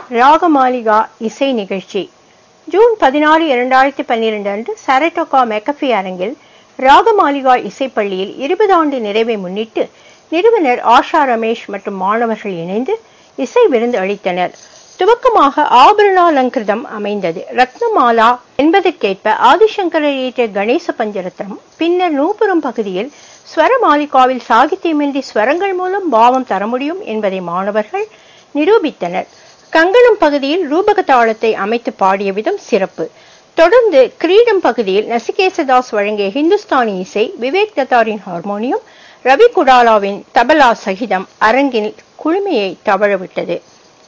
ராகமாலிகா இசை நிகழ்ச்சி ஜூன் பதினாறு இரண்டாயிரத்தி பன்னிரண்டு அன்று சரட்டோகா மெக்கஃபி அரங்கில் ராகமாலிகா இசைப்பள்ளியில் இருபது ஆண்டு நிறைவை முன்னிட்டு நிறுவனர் ஆஷா ரமேஷ் மற்றும் மாணவர்கள் இணைந்து இசை விருந்து அளித்தனர் துவக்கமாக ஆபரணாலங்கிருதம் அமைந்தது ரத்னமாலா என்பதற்கேற்ப ஆதிசங்கரர் இயற்றிய கணேச பஞ்சரத்னம் பின்னர் நூபுரம் பகுதியில் ஸ்வரமாலிகாவில் சாகித்யமின்றி ஸ்வரங்கள் மூலம் பாவம் தர முடியும் என்பதை மாணவர்கள் நிரூபித்தனர் கங்கணம் பகுதியில் ரூபக தாளத்தை அமைத்து பாடிய விதம் சிறப்பு தொடர்ந்து கிரீடம் பகுதியில் நசிகேசதாஸ் வழங்கிய ஹிந்துஸ்தானி இசை விவேக் தத்தாரின் ஹார்மோனியம் ரவி குடாலாவின் தபலா சகிதம் அரங்கில் குழுமையை தவழவிட்டது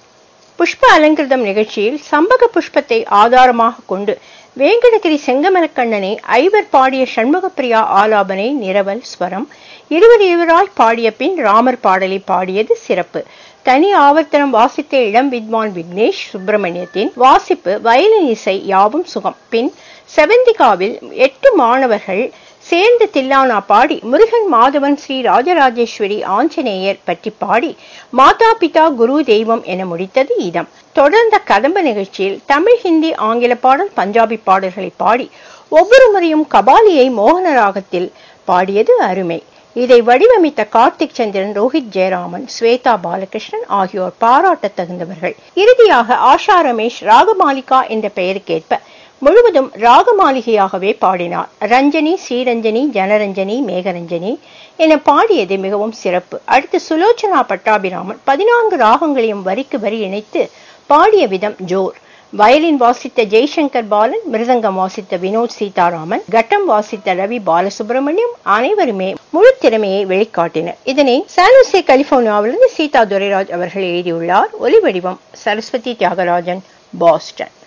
புஷ்ப அலங்கிருதம் நிகழ்ச்சியில் சம்பக புஷ்பத்தை ஆதாரமாக கொண்டு வேங்கடகிரி செங்கமலக்கண்ணனை ஐவர் பாடிய சண்முகப்பிரியா ஆலாபனை நிரவல் ஸ்வரம் இருவர் இருவராய் பாடிய பின் ராமர் பாடலை பாடியது சிறப்பு தனி ஆவர்த்தனம் வாசித்த இளம் வித்வான் விக்னேஷ் சுப்பிரமணியத்தின் வாசிப்பு வயலின் இசை யாவும் சுகம் பின் செவந்திகாவில் எட்டு மாணவர்கள் சேர்ந்து தில்லானா பாடி முருகன் மாதவன் ஸ்ரீ ராஜராஜேஸ்வரி ஆஞ்சநேயர் பற்றி பாடி மாதா பிதா குரு தெய்வம் என முடித்தது இதம் தொடர்ந்த கதம்ப நிகழ்ச்சியில் தமிழ் ஹிந்தி ஆங்கில பாடல் பஞ்சாபி பாடல்களை பாடி ஒவ்வொரு முறையும் கபாலியை மோகன ராகத்தில் பாடியது அருமை இதை வடிவமைத்த கார்த்திக் சந்திரன் ரோஹித் ஜெயராமன் ஸ்வேதா பாலகிருஷ்ணன் ஆகியோர் பாராட்ட தகுந்தவர்கள் இறுதியாக ஆஷா ரமேஷ் ராகமாலிகா என்ற பெயருக்கேற்ப முழுவதும் ராகமாளிகையாகவே பாடினார் ரஞ்சனி ஸ்ரீரஞ்சனி ஜனரஞ்சனி மேகரஞ்சனி என பாடியது மிகவும் சிறப்பு அடுத்து சுலோச்சனா பட்டாபிராமன் பதினான்கு ராகங்களையும் வரிக்கு வரி இணைத்து பாடிய விதம் ஜோர் வயலின் வாசித்த ஜெய்சங்கர் பாலன் மிருதங்கம் வாசித்த வினோத் சீதாராமன் கட்டம் வாசித்த ரவி பாலசுப்ரமணியம் அனைவருமே முழு திறமையை வெளிக்காட்டினர் இதனை சானுசே கலிபோர்னியாவிலிருந்து சீதா துரைராஜ் அவர்கள் எழுதியுள்ளார் ஒலி வடிவம் சரஸ்வதி தியாகராஜன் பாஸ்டன்